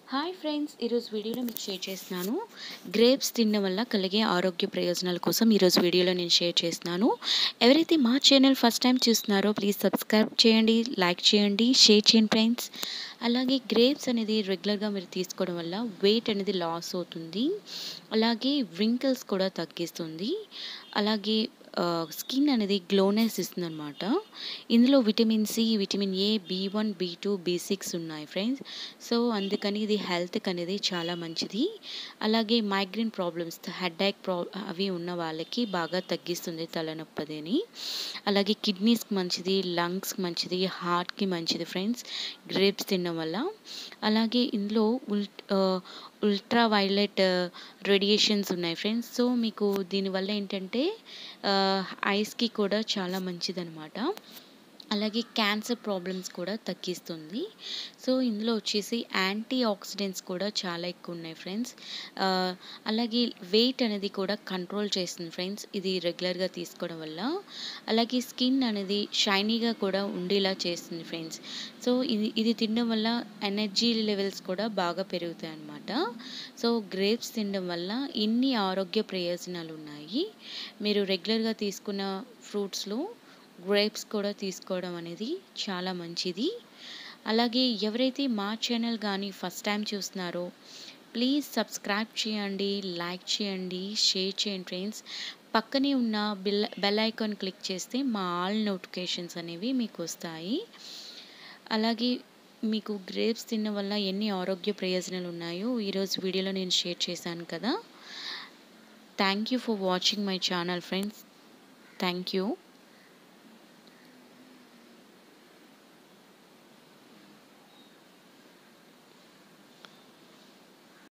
hi friends ఈరోజు వీడియోలో మీకు షేర్ చేస్తున్నాను గ్రేప్స్ తినడం వల్ల కలిగే ఆరోగ్య ప్రయోజనాల కోసం ఈరోజు వీడియోలో నేను షేర్ చేస్తున్నాను ఎవరైతే మా ఛానల్ ఫస్ట్ టైం చూస్తున్నారో ప్లీజ్ సబ్స్క్రైబ్ చేయండి లైక్ చేయండి షేర్ చేయండి ఫ్రెండ్స్ అలాగే గ్రేప్స్ అనేది రెగ్యులర్గా మీరు తీసుకోవడం వల్ల వెయిట్ అనేది లాస్ అవుతుంది అలాగే వ్రింకిల్స్ కూడా తగ్గిస్తుంది అలాగే స్కిన్ అనేది గ్లోనెస్ ఇస్తుంది అనమాట ఇందులో vitamin C vitamin A B one B two B six ఉన్నాయి ఫ్రెండ్స్ సో అందుకని ఇది హెల్త్కి అనేది చాలా మంచిది అలాగే మైగ్రేన్ ప్రాబ్లమ్స్ హెడ్ ప్రా అవి ఉన్న వాళ్ళకి బాగా తగ్గిస్తుంది తలనొప్పదని అలాగే కిడ్నీస్కి మంచిది లంగ్స్కి మంచిది హార్ట్కి మంచిది ఫ్రెండ్స్ గ్రేప్స్ తినడం వల్ల అలాగే ఇందులో ఉల్ ఉల్ట్రా వైలెట్ రేడియేషన్స్ ఉన్నాయి ఫ్రెండ్స్ సో మీకు దీనివల్ల ఏంటంటే ఐస్కి కూడా చాలా మంచిదన్నమాట అలాగే క్యాన్సర్ ప్రాబ్లమ్స్ కూడా తగ్గిస్తుంది సో ఇందులో వచ్చేసి యాంటీ ఆక్సిడెంట్స్ కూడా చాలా ఎక్కువ ఉన్నాయి ఫ్రెండ్స్ అలాగే వెయిట్ అనేది కూడా కంట్రోల్ చేస్తుంది ఫ్రెండ్స్ ఇది రెగ్యులర్గా తీసుకోవడం వల్ల అలాగే స్కిన్ అనేది షైనీగా కూడా ఉండేలా చేస్తుంది ఫ్రెండ్స్ సో ఇది ఇది తినడం వల్ల ఎనర్జీ లెవెల్స్ కూడా బాగా పెరుగుతాయి అన్నమాట సో గ్రేప్స్ తినడం వల్ల ఇన్ని ఆరోగ్య ప్రయోజనాలు ఉన్నాయి మీరు రెగ్యులర్గా తీసుకున్న ఫ్రూట్స్లో గ్రేప్స్ కూడా తీసుకోవడం అనేది చాలా మంచిది అలాగే ఎవరైతే మా ఛానల్ కానీ ఫస్ట్ టైం చూస్తున్నారో ప్లీజ్ సబ్స్క్రైబ్ చేయండి లైక్ చేయండి షేర్ చేయండి ఫ్రెండ్స్ పక్కనే ఉన్న బెల్ బెల్ ఐకాన్ క్లిక్ చేస్తే మా ఆల్ నోటిఫికేషన్స్ అనేవి మీకు వస్తాయి అలాగే మీకు గ్రేప్స్ తినడం వల్ల ఎన్ని ఆరోగ్య ప్రయోజనాలు ఉన్నాయో ఈరోజు వీడియోలో నేను షేర్ చేశాను కదా thank you for watching my channel friends thank you